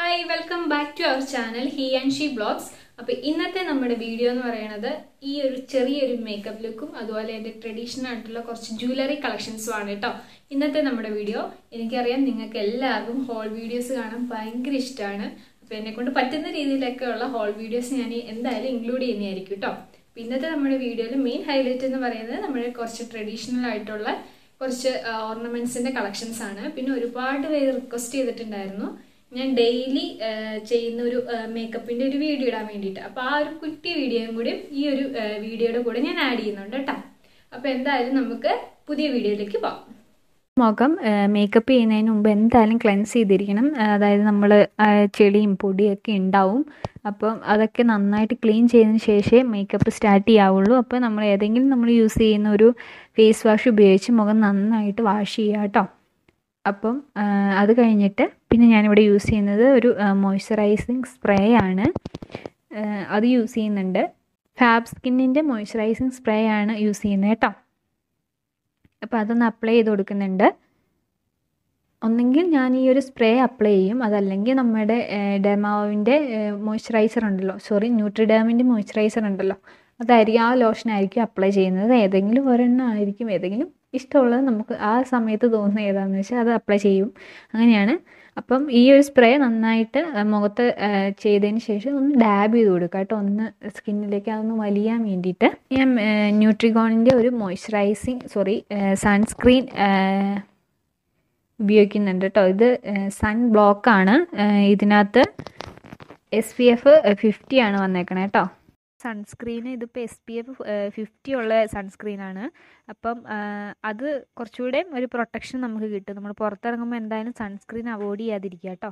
hi welcome back to our channel he and she blogs അപ്പോൾ ഇന്നത്തെ നമ്മുടെ video എന്ന് പറയുന്നത് ഈ ഒരു ചെറിയൊരു മേക്കപ്പ് ലുക്കും അതുപോലെ എൻ്റെ ട്രഡീഷണൽ ആയിട്ടുള്ള കുറച്ച് ജ്വല്ലറി കളക്ഷൻസും ആണ് കേട്ടോ ഇന്നത്തെ നമ്മുടെ വീഡിയോ എനിക്കറിയാം നിങ്ങൾക്ക് എല്ലാവർക്കും ഹോൾ വീഡിയോസ് കാണാൻ ഭയങ്കര ഇഷ്ടമാണ് അപ്പോൾ എന്നെ കൊണ്ട് പറ്റുന്ന രീതിയിലൊക്കെ ഉള്ള ഹോൾ വീഡിയോസ് ഞാൻ എന്തായാലും ഇൻക്ലൂഡ് ചെയ്യുന്നതായിരിക്കും കേട്ടോ അപ്പോൾ ഇന്നത്തെ നമ്മുടെ വീഡിയോയിൽ മെയിൻ ഹൈലൈറ്റ് എന്ന് പറയുന്നത് നമ്മുടെ കുറച്ച് ട്രഡീഷണൽ ആയിട്ടുള്ള കുറച്ച് ഓർണമെന്റ്സിന്റെ കളക്ഷൻസ് ആണ് പിന്നെ ഒരുപാട് പേര് റിക്വസ്റ്റ് ചെയ്തിട്ടുണ്ടായിരുന്നു ഞാൻ ഡെയിലി ചെയ്യുന്ന ഒരു മേക്കപ്പിന്റെ ഒരു വീഡിയോ ഇടാൻ വേണ്ടിയിട്ട് അപ്പൊ ആ ഒരു കുട്ടി വീഡിയോയും കൂടി ഈ ഒരു വീഡിയോയുടെ കൂടെ ഞാൻ ആഡ് ചെയ്യുന്നുണ്ട് കേട്ടോ അപ്പൊ എന്തായാലും നമുക്ക് പുതിയ വീഡിയോയിലേക്ക് പോകാം മുഖം മേക്കപ്പ് ചെയ്യുന്നതിന് മുമ്പ് എന്തായാലും ക്ലെൻസ് ചെയ്തിരിക്കണം അതായത് നമ്മൾ ചെളിയും പൊടിയൊക്കെ ഉണ്ടാവും അപ്പം അതൊക്കെ നന്നായിട്ട് ക്ലീൻ ചെയ്തതിന് ശേഷമേ മേക്കപ്പ് സ്റ്റാർട്ട് ചെയ്യാവുള്ളൂ അപ്പോൾ നമ്മൾ ഏതെങ്കിലും നമ്മൾ യൂസ് ചെയ്യുന്ന ഒരു ഫേസ് വാഷ് ഉപയോഗിച്ച് മുഖം നന്നായിട്ട് വാഷ് ചെയ്യുക കേട്ടോ അപ്പം അത് കഴിഞ്ഞിട്ട് പിന്നെ ഞാനിവിടെ യൂസ് ചെയ്യുന്നത് ഒരു മോയ്സ്ചറൈസിങ് സ്പ്രേ ആണ് അത് യൂസ് ചെയ്യുന്നുണ്ട് ഫാബ് സ്കിന്നിൻ്റെ മോയ്സ്ചറൈസിങ് സ്പ്രേ ആണ് യൂസ് ചെയ്യുന്നത് കേട്ടോ അപ്പോൾ അതൊന്ന് അപ്ലൈ ചെയ്ത് കൊടുക്കുന്നുണ്ട് ഒന്നെങ്കിൽ ഞാൻ ഈ ഒരു സ്പ്രേ അപ്ലൈ ചെയ്യും അതല്ലെങ്കിൽ നമ്മുടെ ഡെമാവിൻ്റെ മോയ്സ്ചറൈസർ ഉണ്ടല്ലോ സോറി ന്യൂട്രിഡാമിൻ്റെ മോയ്സ്ചറൈസർ ഉണ്ടല്ലോ അതായിരിക്കും ആ ലോഷൻ ആയിരിക്കും അപ്ലൈ ചെയ്യുന്നത് ഏതെങ്കിലും ഒരെണ്ണം ആയിരിക്കും ഏതെങ്കിലും ഇഷ്ടമുള്ളത് നമുക്ക് ആ സമയത്ത് തോന്നുന്ന ഏതാണെന്ന് വെച്ചാൽ അത് അപ്ലൈ ചെയ്യും അങ്ങനെയാണ് അപ്പം ഈ ഒരു സ്പ്രേ നന്നായിട്ട് മുഖത്ത് ചെയ്തതിന് ശേഷം ഒന്ന് ഡാബ് ചെയ്ത് കൊടുക്കുക കേട്ടോ ഒന്ന് സ്കിന്നിലേക്ക് അതൊന്ന് വലിയാൻ വേണ്ടിയിട്ട് ഞാൻ ന്യൂട്രിഗോണിൻ്റെ ഒരു മോയ്സ്ചറൈസിങ് സോറി സൺസ്ക്രീൻ ഉപയോഗിക്കുന്നുണ്ട് കേട്ടോ ഇത് സൺ ബ്ലോക്കാണ് ഇതിനകത്ത് എസ് പി എഫ് ഫിഫ്റ്റി ആണ് വന്നേക്കണേ കേട്ടോ സൺസ്ക്രീൻ ഇതിപ്പോൾ എസ് പി എഫ് ഫിഫ്റ്റി ഉള്ള സൺസ്ക്രീനാണ് അപ്പം അത് കുറച്ചുകൂടെ ഒരു പ്രൊട്ടക്ഷൻ നമുക്ക് കിട്ടും നമ്മൾ പുറത്തിറങ്ങുമ്പോൾ എന്തായാലും സൺസ്ക്രീൻ അവോയ്ഡ് ചെയ്യാതിരിക്കുക കേട്ടോ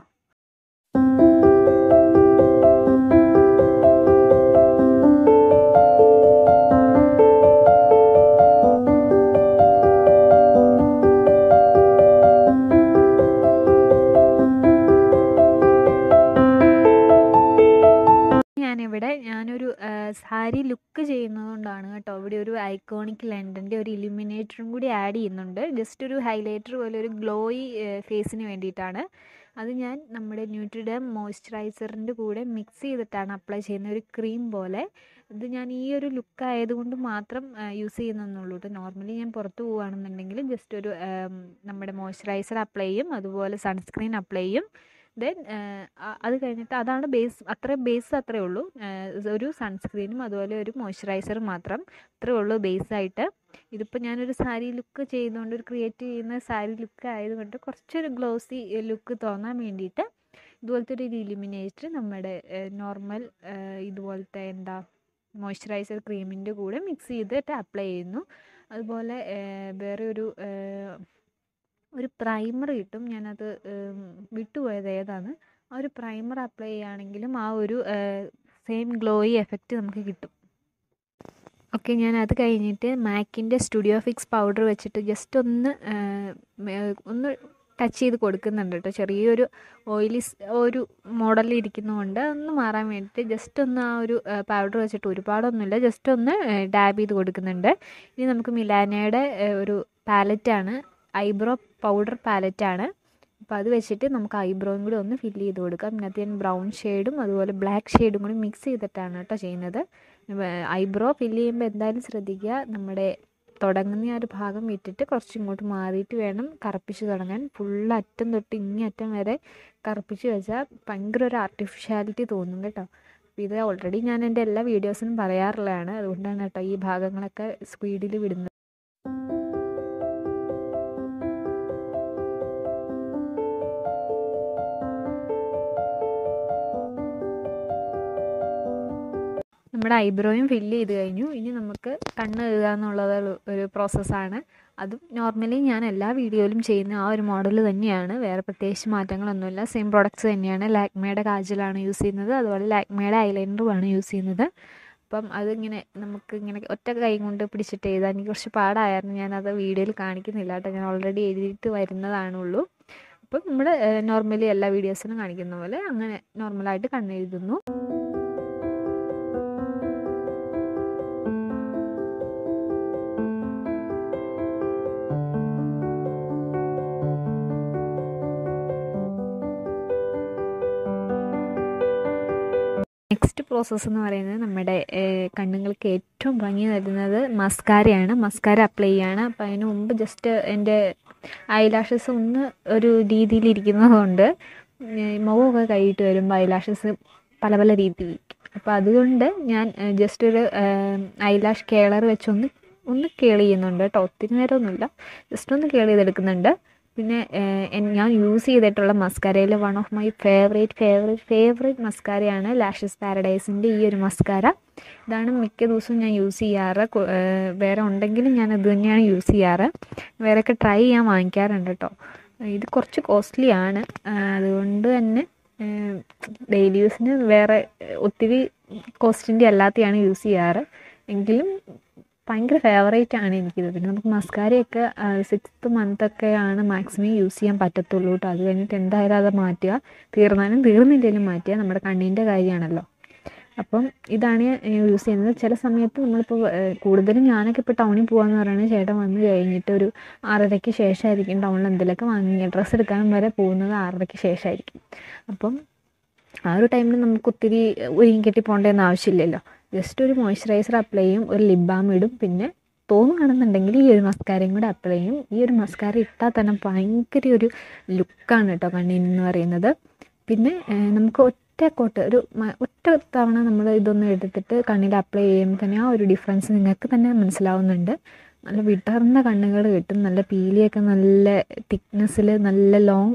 ഞാനിവിടെ ഞാനൊരു സാരി ലുക്ക് ചെയ്യുന്നതുകൊണ്ടാണ് കേട്ടോ ഇവിടെ ഒരു ഐക്കോണിക് ലണ്ടൻ്റെ ഒരു ഇലുമിനേറ്ററും കൂടി ആഡ് ചെയ്യുന്നുണ്ട് ജസ്റ്റ് ഒരു ഹൈലൈറ്റർ പോലെ ഒരു ഗ്ലോയി ഫേസിന് വേണ്ടിയിട്ടാണ് അത് ഞാൻ നമ്മുടെ ന്യൂട്രിഡം മോയ്സ്ചറൈസറിൻ്റെ കൂടെ മിക്സ് ചെയ്തിട്ടാണ് അപ്ലൈ ചെയ്യുന്ന ഒരു ക്രീം പോലെ ഇത് ഞാൻ ഈ ഒരു ലുക്ക് ആയതുകൊണ്ട് മാത്രം യൂസ് ചെയ്യുന്നതെന്നുള്ളൂ കേട്ടോ നോർമലി ഞാൻ പുറത്ത് പോവുകയാണെന്നുണ്ടെങ്കിൽ ജസ്റ്റ് ഒരു നമ്മുടെ മോയ്സ്ചറൈസർ അപ്ലൈ ചെയ്യും അതുപോലെ സൺസ്ക്രീൻ അപ്ലൈ ചെയ്യും ദെൻ അത് കഴിഞ്ഞിട്ട് അതാണ് ബേസ് അത്ര ബേസ് അത്രേ ഉള്ളൂ ഒരു സൺസ്ക്രീനും അതുപോലെ ഒരു മോയ്സ്ചറൈസറും മാത്രം അത്രേ ഉള്ളൂ ബേസായിട്ട് ഇതിപ്പോൾ ഞാനൊരു സാരി ലുക്ക് ചെയ്തുകൊണ്ട് ഒരു ക്രിയേറ്റ് ചെയ്യുന്ന സാരി ലുക്ക് ആയതുകൊണ്ട് കുറച്ചൊരു ഗ്ലോസി ലുക്ക് തോന്നാൻ വേണ്ടിയിട്ട് ഇതുപോലത്തെ ഒരു ഇലുമിനേറ്റർ നമ്മുടെ നോർമൽ ഇതുപോലത്തെ എന്താ മോയ്സ്ചറൈസർ ക്രീമിൻ്റെ കൂടെ മിക്സ് ചെയ്തിട്ട് അപ്ലൈ ചെയ്യുന്നു അതുപോലെ വേറെ ഒരു ഒരു പ്രൈമർ കിട്ടും ഞാനത് വിട്ടുപോയത് ഏതാണ് ആ ഒരു പ്രൈമർ അപ്ലൈ ചെയ്യുകയാണെങ്കിലും ആ ഒരു സെയിം ഗ്ലോയി എഫക്റ്റ് നമുക്ക് കിട്ടും ഓക്കെ ഞാൻ അത് കഴിഞ്ഞിട്ട് മാക്കിൻ്റെ സ്റ്റുഡിയോ ഫിക്സ് പൗഡർ വെച്ചിട്ട് ജസ്റ്റ് ഒന്ന് ഒന്ന് ടച്ച് ചെയ്ത് കൊടുക്കുന്നുണ്ട് കേട്ടോ ചെറിയൊരു ഓയിലി ഒരു മോഡലിൽ ഇരിക്കുന്നതുകൊണ്ട് ഒന്ന് മാറാൻ വേണ്ടിയിട്ട് ജസ്റ്റ് ഒന്ന് ആ ഒരു പൗഡർ വെച്ചിട്ട് ഒരുപാടൊന്നുമില്ല ജസ്റ്റ് ഒന്ന് ഡാബ് ചെയ്ത് കൊടുക്കുന്നുണ്ട് ഇനി നമുക്ക് മിലാനയുടെ ഒരു പാലറ്റാണ് ഐബ്രോ പൗഡർ പാലറ്റാണ് അപ്പോൾ അത് വെച്ചിട്ട് നമുക്ക് ഐബ്രോയും കൂടി ഒന്ന് ഫില്ല് ചെയ്ത് കൊടുക്കാം ഇതിനകത്ത് ഞാൻ ബ്രൗൺ ഷെയ്ഡും അതുപോലെ ബ്ലാക്ക് ഷെയ്ഡും കൂടി മിക്സ് ചെയ്തിട്ടാണ് കേട്ടോ ചെയ്യുന്നത് ഐബ്രോ ഫില്ല് ചെയ്യുമ്പോൾ എന്തായാലും ശ്രദ്ധിക്കുക നമ്മുടെ തുടങ്ങുന്ന ആ ഒരു ഭാഗം വിട്ടിട്ട് കുറച്ച് ഇങ്ങോട്ട് മാറിയിട്ട് വേണം കറുപ്പിച്ച് തുടങ്ങാൻ ഫുൾ അറ്റം തൊട്ട് ഇങ്ങേ അറ്റം വരെ കറുപ്പിച്ച് വെച്ചാൽ ഭയങ്കര ഒരു ആർട്ടിഫിഷ്യാലിറ്റി തോന്നും കേട്ടോ അപ്പോൾ ഇത് ഓൾറെഡി ഞാൻ എൻ്റെ എല്ലാ വീഡിയോസിനും പറയാറുള്ളതാണ് അതുകൊണ്ടാണ് കേട്ടോ ഈ ഭാഗങ്ങളൊക്കെ സ്പീഡിൽ വിടുന്നത് നമ്മുടെ ഐബ്രോയും ഫില്ല് ചെയ്ത് കഴിഞ്ഞു ഇനി നമുക്ക് കണ്ണ് എഴുതുക എന്നുള്ളത് ഒരു പ്രോസസ്സാണ് അതും നോർമലി ഞാൻ എല്ലാ വീഡിയോയിലും ചെയ്യുന്ന ആ ഒരു മോഡൽ തന്നെയാണ് വേറെ പ്രത്യേകിച്ച് മാറ്റങ്ങളൊന്നുമില്ല സെയിം പ്രോഡക്റ്റ്സ് തന്നെയാണ് ലാക്മേയുടെ കാജലാണ് യൂസ് ചെയ്യുന്നത് അതുപോലെ ലാക്മേയുടെ ഐലൈനറുമാണ് യൂസ് ചെയ്യുന്നത് അപ്പം അതിങ്ങനെ നമുക്ക് ഇങ്ങനെ ഒറ്റ കൈ കൊണ്ട് പിടിച്ചിട്ട് എഴുതാൻ എനിക്ക് കുറച്ച് പാടായിരുന്നു ഞാനത് വീഡിയോയിൽ കാണിക്കുന്നില്ല കേട്ടോ ഞാൻ ഓൾറെഡി എഴുതിയിട്ട് വരുന്നതാണുള്ളൂ അപ്പം നമ്മൾ നോർമലി എല്ലാ വീഡിയോസിലും കാണിക്കുന്ന പോലെ അങ്ങനെ നോർമലായിട്ട് കണ്ണെഴുതുന്നു നെക്സ്റ്റ് പ്രോസസ്സ് എന്ന് പറയുന്നത് നമ്മുടെ ഏഹ്, കണ്ണുങ്ങൾക്ക് ഏറ്റവും ഭംഗി തരുന്നത് മസ്കാരയാണ് മസ്കാര അപ്ലൈ ചെയ്യാണ് അപ്പം അതിന് മുമ്പ് ജസ്റ്റ് എൻ്റെ ഐലാഷസ് ഒന്ന് ഒരു രീതിയിലിരിക്കുന്നത് കൊണ്ട് ഏഹ്, മുഖമൊക്കെ കൈയിട്ട് വരുമ്പോൾ ഐലാഷസ് പല പല രീതിയിലിരിക്കും അപ്പോൾ അതുകൊണ്ട് ഞാൻ ജസ്റ്റ് ഒരു ഐലാഷ് കേളർ വെച്ചൊന്ന് ഒന്ന് കേൾ ചെയ്യുന്നുണ്ട് കേട്ടോ ഒത്തിരി നേരമൊന്നുമില്ല ജസ്റ്റ് ഒന്ന് കേൾ ചെയ്തെടുക്കുന്നുണ്ട് പിന്നെ ഏഹ്, എൻ- ഞാൻ യൂസ് ചെയ്തിട്ടുള്ള മസ്കാരയിൽ one of my favourite favourite favourite മസ്കാരയാണ് ലാഷസ് പാരഡൈസിൻ്റെ ഈ ഒരു മസ്കാര ഇതാണ് മിക്ക ദിവസവും ഞാൻ യൂസ് ചെയ്യാറ് കു- ഏഹ്, വേറെ ഉണ്ടെങ്കിലും ഞാൻ ഇത് തന്നെയാണ് യൂസ് ചെയ്യാറ് വേറെയൊക്കെ ട്രൈ ചെയ്യാൻ വാങ്ങിക്കാറുണ്ട് കേട്ടോ ഇത് കുറച്ച് കോസ്റ്റ്ലി ആണ് ആഹ്, അതുകൊണ്ട് തന്നെ ഡെയിലി യൂസിന് വേറെ ഏഹ്, ഒത്തിരി കോസ്റ്റിൻ്റെ അല്ലാത്തതാണ് യൂസ് ചെയ്യാറ് എങ്കിലും ഭയങ്കര ഫേവറേറ്റ് ആണ് എനിക്കിത് പിന്നെ നമുക്ക് മസ്കാരയൊക്കെ സിക്സ്ത് മന്തൊക്കെയാണ് മാക്സിമം യൂസ് ചെയ്യാൻ പറ്റത്തുള്ളൂ കേട്ടോ അത് കഴിഞ്ഞിട്ട് എന്തായാലും അത് മാറ്റുക തീർന്നാലും തീർന്നില്ലെങ്കിലും മാറ്റുക നമ്മുടെ കണ്ണിൻ്റെ കാര്യമാണല്ലോ അപ്പം ഇതാണ് ഞാൻ യൂസ് ചെയ്യുന്നത് ചില സമയത്ത് നമ്മളിപ്പോൾ ഏഹ്, കൂടുതലും ഞാനൊക്കെ ഇപ്പോൾ ടൗണിൽ പോകാന്ന് പറയുന്നത് ചേട്ടൻ വന്ന് കഴിഞ്ഞിട്ട് ഒരു ആറരയ്ക്ക് ശേഷമായിരിക്കും ടൗണിൽ എന്തെങ്കിലുമൊക്കെ വാങ്ങി ഡ്രസ്സ് എടുക്കാൻ വരെ പോകുന്നത് ആറരയ്ക്ക് ശേഷമായിരിക്കും അപ്പം ആ ഒരു ടൈമിൽ നമുക്ക് ഒത്തിരി ഒരുങ്ങി കെട്ടി പോകേണ്ടതെന്ന് ആവശ്യമില്ലല്ലോ ജസ്റ്റ് ഒരു മോയ്സ്ചറൈസർ അപ്ലൈ ചെയ്യും ഒരു ലിപ് ബാം ഇടും പിന്നെ തോന്നുകയാണെന്നുണ്ടെങ്കിൽ ഈ ഒരു മസ്കാരയും കൂടെ അപ്ലൈ ചെയ്യും ഈ ഒരു മസ്കാര ഇട്ടാൽ തന്നെ ഭയങ്കര ഒരു ലുക്കാണ് കേട്ടോ കണ്ണിന് എന്ന് പറയുന്നത് പിന്നെ ഏഹ്, നമുക്ക് ഒറ്റ കോട്ട് ഒരു മ- ഒറ്റ തവണ നമ്മൾ ഇതൊന്ന് എടുത്തിട്ട് കണ്ണിൽ അപ്ലൈ ചെയ്യുമ്പോൾ തന്നെ ആ ഒരു ഡിഫറൻസ് നിങ്ങൾക്ക് തന്നെ മനസ്സിലാവുന്നുണ്ട് നല്ല വിടർന്ന കണ്ണുകൾ കിട്ടും നല്ല പീലിയൊക്കെ നല്ല തിക്നെസ്സിൽ നല്ല ലോങ്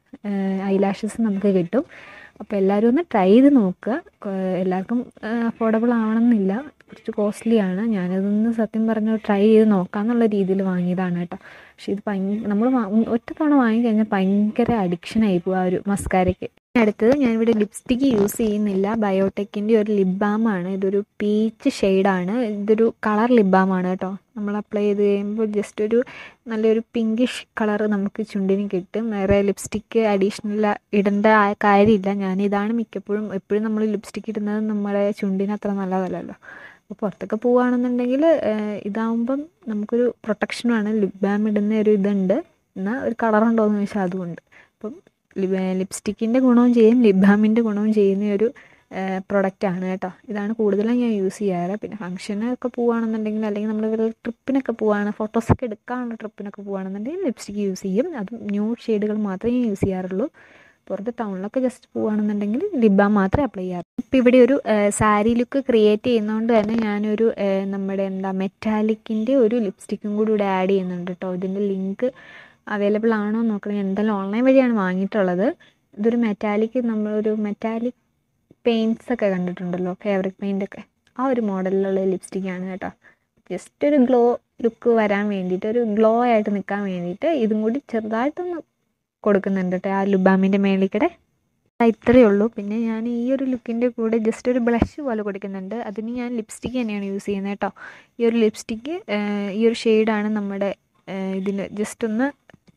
ഐലാഷസ് നമുക്ക് കിട്ടും അപ്പോൾ എല്ലാവരും ഒന്ന് ട്രൈ ചെയ്ത് നോക്കുക കൊ- എല്ലാവർക്കും അഫോർഡബിൾ ആവണമെന്നില്ല കുറച്ച് കോസ്റ്റ്ലി ആണ് ഞാനതൊന്ന് സത്യം പറഞ്ഞ ട്രൈ ചെയ്ത് നോക്കാമെന്നുള്ള രീതിയിൽ വാങ്ങിയതാണ് കേട്ടോ പക്ഷേ ഇത് ഭയങ്കര നമ്മൾ ഒറ്റ തവണ വാങ്ങിക്കഴിഞ്ഞാൽ ഭയങ്കര അഡിക്ഷനായി പോകും ആ ഒരു മസ്കാരയ്ക്ക് അടുത്തത് ഞാനിവിടെ ലിപ്സ്റ്റിക്ക് യൂസ് ചെയ്യുന്നില്ല ബയോടെക്കിൻ്റെ ഒരു ലിപ് ബാമാണ് ഇതൊരു പീച്ച് ഷെയ്ഡാണ് ഇതൊരു കളർ ലിപ് ബാമാണ് കേട്ടോ നമ്മൾ അപ്ലൈ ചെയ്ത് കഴിയുമ്പോൾ ജസ്റ്റ് ഒരു നല്ലൊരു പിങ്കിഷ് കളർ നമുക്ക് ചുണ്ടിന് കിട്ടും വേറെ ലിപ്സ്റ്റിക്ക് അഡീഷണൽ ഇടേണ്ട ആ കാര്യമില്ല ഞാനിതാണ് മിക്കപ്പോഴും എപ്പോഴും നമ്മൾ ലിപ്സ്റ്റിക്ക് ഇടുന്നത് നമ്മുടെ ചുണ്ടിന് അത്ര നല്ലതല്ലല്ലോ അപ്പോൾ പുറത്തൊക്കെ പോവുകയാണെന്നുണ്ടെങ്കിൽ ഇതാവുമ്പം നമുക്കൊരു പ്രൊട്ടക്ഷനുമാണ് ലിപ് ബാം ഇടുന്ന ഒരു ഇതുണ്ട് എന്നാൽ ഒരു കളറുണ്ടോ എന്ന് ചോദിച്ചാൽ അതുമുണ്ട് അപ്പം ലിപ്സ്റ്റിക്കിൻ്റെ ഗുണവും ചെയ്യും ലിപ് ബാമിൻ്റെ ഗുണവും ചെയ്യുന്ന ഒരു പ്രൊഡക്റ്റാണ് കേട്ടോ ഇതാണ് കൂടുതലും ഞാൻ യൂസ് ചെയ്യാറ് പിന്നെ ഫംഗ്ഷനൊക്കെ പോവുകയാണെന്നുണ്ടെങ്കിൽ അല്ലെങ്കിൽ നമ്മൾ ഒരു ട്രിപ്പിനൊക്കെ പോവുകയാണ് ഫോട്ടോസൊക്കെ എടുക്കാനുള്ള ട്രിപ്പിനൊക്കെ പോവുകയാണെന്നുണ്ടെങ്കിൽ ലിപ്സ്റ്റിക്ക് യൂസ് ചെയ്യും അതും ന്യൂ ഷെയ്ഡുകൾ മാത്രമേ ഞാൻ യൂസ് ചെയ്യാറുള്ളൂ പുറത്ത് ടൗണിലൊക്കെ ജസ്റ്റ് പോവുകയാണെന്നുണ്ടെങ്കിൽ ലിപ് ബാം മാത്രമേ അപ്ലൈ ചെയ്യാറ് ഇപ്പോൾ ഇവിടെ ഒരു സാരി ലുക്ക് ക്രിയേറ്റ് ചെയ്യുന്നതുകൊണ്ട് തന്നെ ഞാനൊരു ഏഹ്, നമ്മുടെ എന്താ മെറ്റാലിക്കിൻ്റെ ഒരു ലിപ്സ്റ്റിക്കും കൂടി ഇവിടെ ആഡ് ചെയ്യുന്നുണ്ട് കേട്ടോ ഇതിൻ്റെ ലിങ്ക് അവൈലബിൾ ആണോ എന്ന് നോക്കണം ഞാൻ എന്തായാലും ഓൺലൈൻ വഴിയാണ് വാങ്ങിയിട്ടുള്ളത് ഇതൊരു മെറ്റാലിക് നമ്മളൊരു മെറ്റാലിക് പെയിൻറ്റ്സ് ഒക്കെ കണ്ടിട്ടുണ്ടല്ലോ ഫേവറിക് പെയിൻ്റ് ഒക്കെ ആ ഒരു മോഡലിലുള്ള ലിപ്സ്റ്റിക്കാണ് കേട്ടോ ജസ്റ്റ് ഒരു ഗ്ലോ ലുക്ക് വരാൻ വേണ്ടിയിട്ട് ഒരു ഗ്ലോ ആയിട്ട് നിൽക്കാൻ വേണ്ടിയിട്ട് ഇതും കൂടി ചെറുതായിട്ടൊന്ന് കൊടുക്കുന്നുണ്ട് കേട്ടോ ആ ലുബാമിൻ്റെ മേളിക്കടെ ഇത്രയേ ഉള്ളൂ പിന്നെ ഞാൻ ഈ ഒരു ലുക്കിൻ്റെ കൂടെ ജസ്റ്റ് ഒരു ബ്ലഷ് പോലെ കൊടുക്കുന്നുണ്ട് അതിന് ഞാൻ ലിപ്സ്റ്റിക്ക് തന്നെയാണ് യൂസ് ചെയ്യുന്നത് കേട്ടോ ഈ ഒരു ലിപ്സ്റ്റിക്ക് ഈ ഒരു ഷെയ്ഡാണ് നമ്മുടെ ഇതിൽ ജസ്റ്റ് ഒന്ന്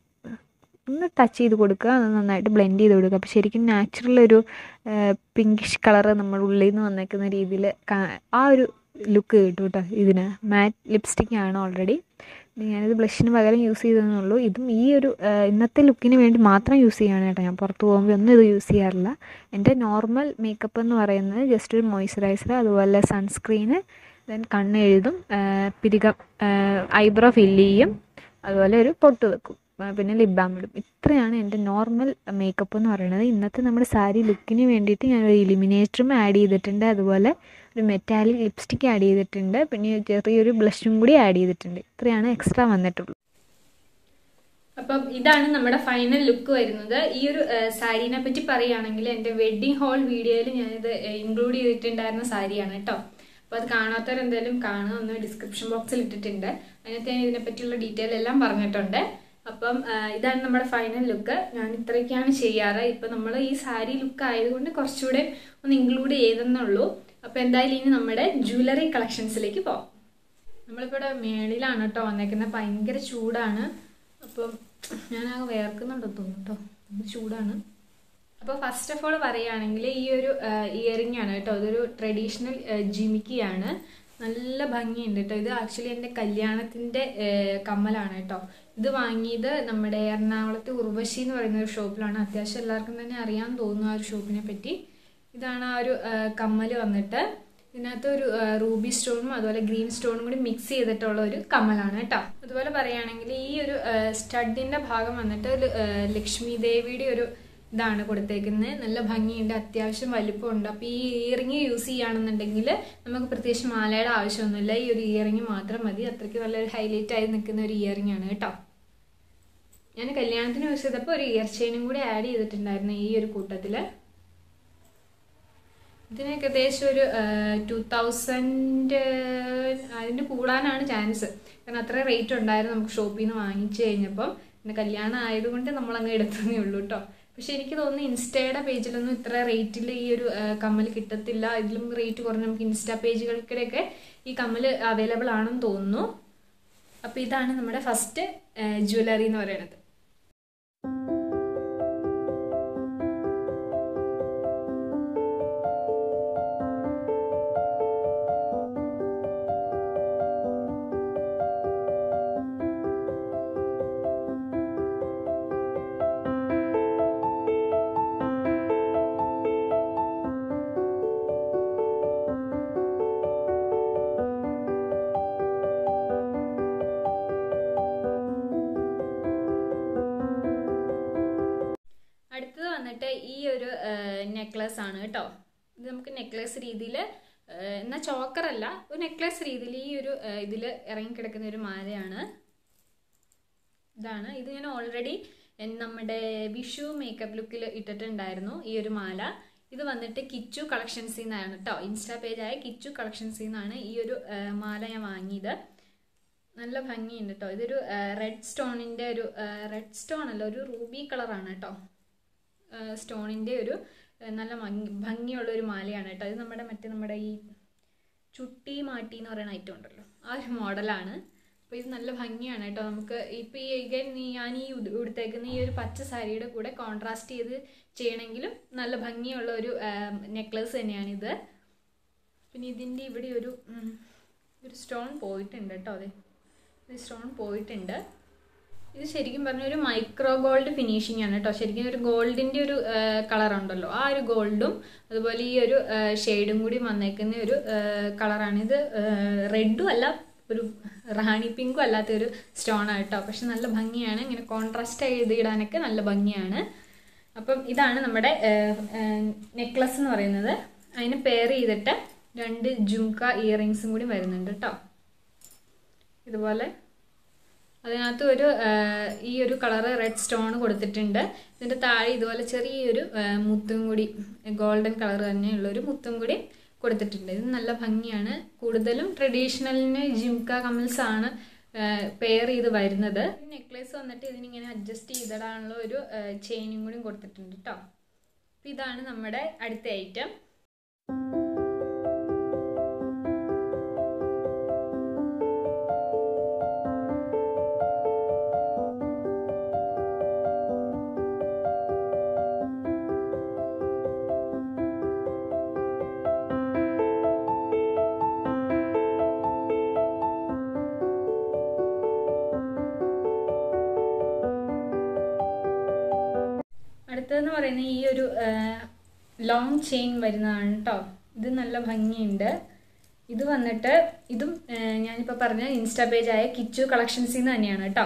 ഒന്ന് ടച്ച് ചെയ്ത് കൊടുക്കുക അത് നന്നായിട്ട് ബ്ലെൻഡ് ചെയ്ത് കൊടുക്കുക അപ്പോൾ ശരിക്കും നാച്ചുറൽ ഒരു പിങ്കിഷ് കളറ് നമ്മൾ ഉള്ളിൽ നിന്ന് വന്നേക്കുന്ന രീതിയിൽ ആ ഒരു ലുക്ക് കിട്ടും കേട്ടോ ഇതിന് മാറ്റ് ലിപ്സ്റ്റിക് ആണ് ഓൾറെഡി ഞാനിത് ബ്ലഷിന് പകരം യൂസ് ചെയ്തതെന്നുള്ളൂ ഇതും ഈ ഒരു ആ, ഇന്നത്തെ ലുക്കിന് വേണ്ടി മാത്രം യൂസ് ചെയ്യാണ് കേട്ടോ ഞാൻ പുറത്ത് പോകുമ്പോൾ ഒന്നും ഇത് യൂസ് ചെയ്യാറില്ല എൻ്റെ നോർമൽ മേക്കപ്പ് എന്ന് പറയുന്നത് ജസ്റ്റ് ഒരു മോയ്സ്ചറൈസർ അതുപോലെ സൺസ്ക്രീന് ദെൻ കണ്ണെഴുതും പിരികം ഐബ്രോ ഫില്ല് ചെയ്യും അതുപോലെ ഒരു പൊട്ട് വെക്കും ആ, പിന്നെ ലിപ് ബാം ഇടും ഇത്രയാണ് എൻ്റെ നോർമൽ മേക്കപ്പ് എന്ന് പറയുന്നത് ഇന്നത്തെ നമ്മുടെ സാരി ലുക്കിന് വേണ്ടിയിട്ട് ഞാൻ ഒരു ഇലിമിനേറ്ററും ആഡ് ചെയ്തിട്ടുണ്ട് അതുപോലെ ഒരു മെറ്റാലിക് ലിപ്സ്റ്റിക്ക് ആഡ് ചെയ്തിട്ടുണ്ട് പിന്നെ ചെറിയൊരു ബ്ലഷും കൂടി ആഡ് ചെയ്തിട്ടുണ്ട് ഇത്രയാണ് എക്സ്ട്രാ വന്നിട്ടുള്ളൂ അപ്പം ഇതാണ് നമ്മുടെ ഫൈനൽ ലുക്ക് വരുന്നത് ഈ ഒരു സാരീനെ പറ്റി പറയുകയാണെങ്കിൽ എൻ്റെ വെഡ്ഡിങ് ഹോൾ വീഡിയോയിൽ ഞാനിത് ഇൻക്ലൂഡ് ചെയ്തിട്ടുണ്ടായിരുന്ന സാരിയാണ് കേട്ടോ അപ്പോൾ അത് കാണാത്തവർ എന്തായാലും കാണുക ഒന്ന് ഡിസ്ക്രിപ്ഷൻ ബോക്സിൽ ഇട്ടിട്ടുണ്ട് അതിനകത്ത് ഞാൻ ഇതിനെ പറ്റിയുള്ള ഡീറ്റെയിൽ എല്ലാം പറഞ്ഞിട്ടുണ്ട് അപ്പം ആ, ഇതാണ് നമ്മുടെ ഫൈനൽ ലുക്ക് ഞാൻ ഇത്രയൊക്കെയാണ് ചെയ്യാറ് ഇപ്പം നമ്മൾ ഈ സാരി ലുക്ക് ആയതുകൊണ്ട് കുറച്ചുകൂടെ ഒന്ന് ഇൻക്ലൂഡ് ചെയ്തെന്നുള്ളൂ അപ്പം എന്തായാലും ഇനി നമ്മുടെ ജ്വല്ലറി കളക്ഷൻസിലേക്ക് പോകാം നമ്മളിപ്പോൾ ഇവിടെ മേളിലാണ് കേട്ടോ വന്നേക്കുന്നത് ഭയങ്കര ചൂടാണ് അപ്പം ഞാനാകെ വേർക്കുന്നുണ്ടെന്ന് തോന്നുന്നു കേട്ടോ ഭയങ്കര ചൂടാണ് അപ്പോൾ ഫസ്റ്റ് ഓഫ് ഓൾ പറയുകയാണെങ്കിൽ ഈ ഒരു ഇയറിംഗ് ആണ് കേട്ടോ ഇതൊരു ട്രഡീഷണൽ ജിമിക്കിയാണ് നല്ല ഭംഗിയുണ്ട് കേട്ടോ ഇത് ആക്ച്വലി എൻ്റെ കല്യാണത്തിൻ്റെ കമ്മലാണ് കേട്ടോ ഇത് വാങ്ങിയത് നമ്മുടെ എറണാകുളത്ത് ഉർവശി എന്ന് പറയുന്ന ഒരു ഷോപ്പിലാണ് അത്യാവശ്യം എല്ലാവർക്കും തന്നെ അറിയാൻ തോന്നുന്നു ആ ഒരു ഷോപ്പിനെ പറ്റി ഇതാണ് ആ ഒരു കമ്മൽ വന്നിട്ട് ഇതിനകത്ത് ഒരു റൂബി സ്റ്റോണും അതുപോലെ ഗ്രീൻ സ്റ്റോണും കൂടി മിക്സ് ചെയ്തിട്ടുള്ള ഒരു കമ്മലാണ് കേട്ടോ അതുപോലെ പറയുകയാണെങ്കിൽ ഈ ഒരു സ്റ്റഡിന്റെ ഭാഗം വന്നിട്ട് ഒരു ലക്ഷ്മി ദേവിയുടെ ഒരു ഇതാണ് കൊടുത്തേക്കുന്നത് നല്ല ഭംഗിയുണ്ട് അത്യാവശ്യം വലിപ്പമുണ്ട് അപ്പോൾ ഈ ഇയറിങ് യൂസ് ചെയ്യുകയാണെന്നുണ്ടെങ്കിൽ നമുക്ക് പ്രത്യേകിച്ച് മാലയുടെ ആവശ്യമൊന്നുമില്ല ഈ ഒരു ഇയറിങ് മാത്രം മതി അത്രയ്ക്ക് നല്ലൊരു ഹൈലൈറ്റ് ആയി നിൽക്കുന്ന ഒരു ഇയറിംഗ് ആണ് കേട്ടോ ഞാൻ കല്യാണത്തിന് യൂസ് ചെയ്തപ്പോൾ ഒരു ഇയർ ചെയിനും കൂടി ആഡ് ചെയ്തിട്ടുണ്ടായിരുന്നു ഈ ഒരു കൂട്ടത്തിൽ ഇതിനൊക്കെ ഏകദേശം ഒരു ടു തൗസൻഡ് അതിൻ്റെ കൂടാനാണ് ചാൻസ് കാരണം അത്ര റേറ്റ് ഉണ്ടായിരുന്നു നമുക്ക് ഷോപ്പിൽ നിന്ന് വാങ്ങിച്ചു കഴിഞ്ഞപ്പം പിന്നെ കല്യാണം ആയതുകൊണ്ട് നമ്മൾ അങ്ങ് എടുത്തതേ ഉള്ളൂ കേട്ടോ പക്ഷെ എനിക്ക് തോന്നുന്നു ഇൻസ്റ്റയുടെ പേജിലൊന്നും ഇത്ര റേറ്റിൽ ഈ ഒരു കമ്മൽ കിട്ടത്തില്ല ഇതിലും റേറ്റ് കുറഞ്ഞ് നമുക്ക് ഇൻസ്റ്റാ പേജുകൾക്കിടെയൊക്കെ ഈ കമ്മൽ അവൈലബിൾ ആണെന്ന് തോന്നുന്നു അപ്പോൾ ഇതാണ് നമ്മുടെ ഫസ്റ്റ് ജ്വല്ലറി എന്ന് പറയുന്നത് അടുത്തത് വന്നിട്ട് ഈ ഒരു നെക്ലസ് ആണ് കേട്ടോ ഇത് നമുക്ക് നെക്ലസ് രീതിയിൽ എന്നാൽ ചോക്കർ അല്ല ഒരു നെക്ലസ് രീതിയിൽ ഈ ഒരു ഇതിൽ ഇറങ്ങിക്കിടക്കുന്ന ഒരു മാലയാണ് ഇതാണ് ഇത് ഞാൻ ഓൾറെഡി നമ്മുടെ വിഷു മേക്കപ്പ് ലുക്കിൽ ഇട്ടിട്ടുണ്ടായിരുന്നു ഈ ഒരു മാല ഇത് വന്നിട്ട് കിച്ചു കളക്ഷൻസിൽ നിന്നാണ് കേട്ടോ ഇൻസ്റ്റാ പേജായ കിച്ചു കളക്ഷൻസിൽ നിന്നാണ് ഈ ഒരു മാല ഞാൻ വാങ്ങിയത് നല്ല ഭംഗിയുണ്ട് കേട്ടോ ഇതൊരു റെഡ് സ്റ്റോണിൻ്റെ ഒരു റെഡ് സ്റ്റോൺ അല്ല ഒരു റൂബി കളറാണ് കേട്ടോ സ്റ്റോണിൻ്റെ ഒരു നല്ല ഭംഗി ഭംഗിയുള്ള ഒരു മാലയാണ് കേട്ടോ ഇത് നമ്മുടെ മറ്റേ നമ്മുടെ ഈ ചുട്ടി മാട്ടി എന്ന് പറയുന്ന ഐറ്റം ഉണ്ടല്ലോ ആ ഒരു മോഡലാണ് അപ്പോൾ ഇത് നല്ല ഭംഗിയാണ് കേട്ടോ നമുക്ക് ഇപ്പോൾ ഈ again ഈ ഞാൻ ഈ ഉട് ഉടുത്തേക്കുന്ന ഈ ഒരു പച്ച സാരിയുടെ കൂടെ കോൺട്രാസ്റ്റ് ചെയ്ത് ചെയ്യണമെങ്കിലും നല്ല ഭംഗിയുള്ള ഒരു നെക്ലസ് തന്നെയാണിത് പിന്നെ ഇതിൻ്റെ ഇവിടെ ഒരു ഉം, ഒരു സ്റ്റോൺ പോയിട്ടുണ്ട് കേട്ടോ അതെ ഒരു സ്റ്റോൺ പോയിട്ടുണ്ട് ഇത് ശരിക്കും പറഞ്ഞ ഒരു മൈക്രോ ഗോൾഡ് ഫിനിഷിംഗ് ആണ് കേട്ടോ ശരിക്കും ഒരു ഗോൾഡിന്റെ ഒരു കളർ ഉണ്ടല്ലോ ആ ഒരു ഗോൾഡും അതുപോലെ ഈ ഒരു ഷെയ്ഡും കൂടി വന്നേക്കുന്ന ഒരു കളറാണ് ഇത് റെഡും അല്ല ഒരു റാണി പിങ്കും അല്ലാത്ത ഒരു സ്റ്റോൺ ആണ് കേട്ടോ പക്ഷെ നല്ല ഭംഗിയാണ് ഇങ്ങനെ കോൺട്രാസ്റ്റ് ചെയ്തിടാനൊക്കെ നല്ല ഭംഗിയാണ് അപ്പം ഇതാണ് നമ്മുടെ നെക്ലസ് എന്ന് പറയുന്നത് അതിന് പെയർ ചെയ്തിട്ട് രണ്ട് ജുംക ഇയറിങ്സും കൂടി വരുന്നുണ്ട് കേട്ടോ ഇതുപോലെ അതിനകത്ത് ഒരു ആ, ഈ ഒരു കളറ് റെഡ് സ്റ്റോൺ കൊടുത്തിട്ടുണ്ട് ഇതിന്റെ താഴെ ഇതുപോലെ ചെറിയൊരു ആ, മുത്തും കൂടി ഗോൾഡൻ കളർ തന്നെയുള്ള ഒരു മുത്തും കൂടി കൊടുത്തിട്ടുണ്ട് ഇത് നല്ല ഭംഗിയാണ് കൂടുതലും ട്രഡീഷണലിന് ജിംക കമൽസ് ആണ് പെയർ ചെയ്ത് വരുന്നത് നെക്ലേസ് വന്നിട്ട് ഇതിനിങ്ങനെ അഡ്ജസ്റ്റ് ചെയ്തിടാനുള്ള ഒരു ചെയിനും കൂടി കൊടുത്തിട്ടുണ്ട് കേട്ടോ അപ്പൊ ഇതാണ് നമ്മുടെ അടുത്ത ഐറ്റം അടുത്തതെന്ന് പറയുന്നത് ഈ ഒരു ലോങ് ചെയിൻ വരുന്നതാണ് കേട്ടോ ഇത് നല്ല ഭംഗിയുണ്ട് ഇത് വന്നിട്ട് ഇതും ആ, ഞാനിപ്പോൾ പറഞ്ഞ ഇൻസ്റ്റാ പേജായ കിച്ചു കളക്ഷൻസിൽ നിന്ന് തന്നെയാണ് കേട്ടോ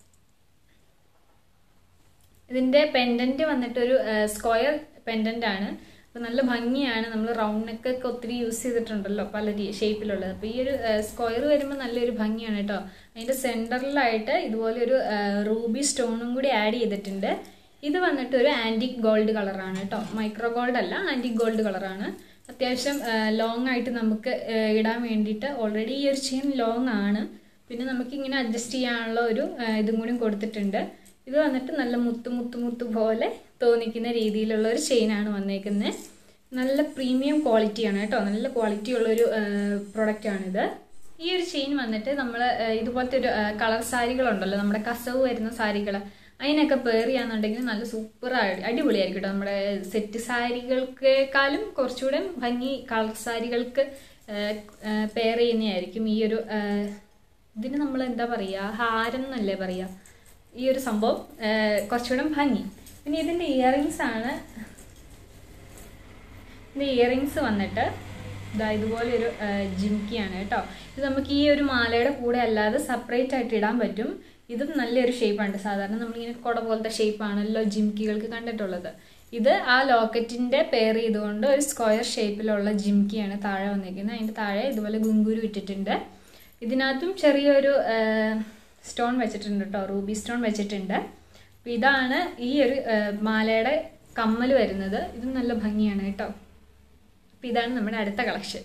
ഇതിന്റെ പെൻഡന്റ് വന്നിട്ട് ഒരു സ്ക്വയർ പെൻഡന്റ് ആണ് അപ്പൊ നല്ല ഭംഗിയാണ് നമ്മൾ റൗണ്ട് നെക്ക് ഒക്കെ ഒത്തിരി യൂസ് ചെയ്തിട്ടുണ്ടല്ലോ പല ഷേപ്പിലുള്ളത് അപ്പൊ ഈ ഒരു സ്ക്വയർ വരുമ്പോൾ നല്ലൊരു ഭംഗിയാണ് കേട്ടോ അതിന്റെ സെന്ററിലായിട്ട് ഇതുപോലെ ഒരു റൂബി സ്റ്റോണും കൂടി ആഡ് ചെയ്തിട്ടുണ്ട് ഇത് വന്നിട്ട് ഒരു ആന്റിക് ഗോൾഡ് കളറാണ് കേട്ടോ മൈക്രോ ഗോൾഡ് അല്ല ആന്റിക് ഗോൾഡ് കളറാണ് അത്യാവശ്യം ലോങ് ആയിട്ട് നമുക്ക് ആ, ഇടാൻ വേണ്ടിയിട്ട് ഓൾറെഡി ഈ ഒരു ചെയിൻ ലോങ് ആണ് പിന്നെ നമുക്ക് ഇങ്ങനെ അഡ്ജസ്റ്റ് ചെയ്യാനുള്ള ഒരു ആ, ഇതും കൂടി കൊടുത്തിട്ടുണ്ട് ഇത് വന്നിട്ട് നല്ല മുത്ത് മുത്ത് മുത്ത് പോലെ തോന്നിക്കുന്ന രീതിയിലുള്ള ഒരു ചെയിനാണ് വന്നേക്കുന്നത് നല്ല പ്രീമിയം ക്വാളിറ്റിയാണ് കേട്ടോ നല്ല ക്വാളിറ്റി ഉള്ളൊരു പ്രൊഡക്റ്റ് ആണിത് ഈ ഒരു ചെയിൻ വന്നിട്ട് നമ്മൾ ഇതുപോലത്തെ ഒരു കളർ സാരികളുണ്ടല്ലോ നമ്മുടെ കസവ് വരുന്ന സാരികൾ അതിനൊക്കെ പെയർ ചെയ്യാന്നുണ്ടെങ്കിൽ നല്ല സൂപ്പർ അടിപൊളിയായിരിക്കും കേട്ടോ നമ്മുടെ സെറ്റ് സാരികൾക്കേക്കാളും കുറച്ചുകൂടെ ഭംഗി കളർ സാരികൾക്ക് പെയർ ചെയ്യുന്നതായിരിക്കും ഈ ഒരു ആ, ഇതിന് നമ്മൾ എന്താ പറയുക ഹാരം എന്നല്ലേ പറയുക ഈ ഒരു സംഭവം ആ, കുറച്ചുകൂടെ ഭംഗി പിന്നെ ഇതിൻ്റെ ഇയറിങ്സ് ആണ് ഇതിൻ്റെ ഇയറിങ്സ് വന്നിട്ട് ഇതാ ഇതുപോലെ ഒരു ജിംക്കിയാണ് കേട്ടോ ഇത് നമുക്ക് ഈ ഒരു മാലയുടെ കൂടെ അല്ലാതെ സെപ്പറേറ്റ് ആയിട്ട് ഇടാൻ പറ്റും ഇതും നല്ലൊരു ഷേപ്പാണ് സാധാരണ നമ്മളിങ്ങനെ കുട പോലത്തെ ഷേപ്പാണല്ലോ ജിംക്കികൾക്ക് കണ്ടിട്ടുള്ളത് ഇത് ആ ലോക്കറ്റിന്റെ പെയർ ചെയ്തുകൊണ്ട് ഒരു സ്ക്വയർ ഷേപ്പിലുള്ള ജിംക്കിയാണ് താഴെ വന്നിരിക്കുന്നത് അതിന്റെ താഴെ ഇതുപോലെ ഗുങ്കുരു ഇട്ടിട്ടുണ്ട് ഇതിനകത്തും ചെറിയൊരു സ്റ്റോൺ വെച്ചിട്ടുണ്ട് കേട്ടോ റൂബി സ്റ്റോൺ വെച്ചിട്ടുണ്ട് അപ്പം ഇതാണ് ഈ ഒരു ആ, മാലയുടെ കമ്മൽ വരുന്നത് ഇതും നല്ല ഭംഗിയാണ് കേട്ടോ അപ്പം ഇതാണ് നമ്മുടെ അടുത്ത കളക്ഷൻ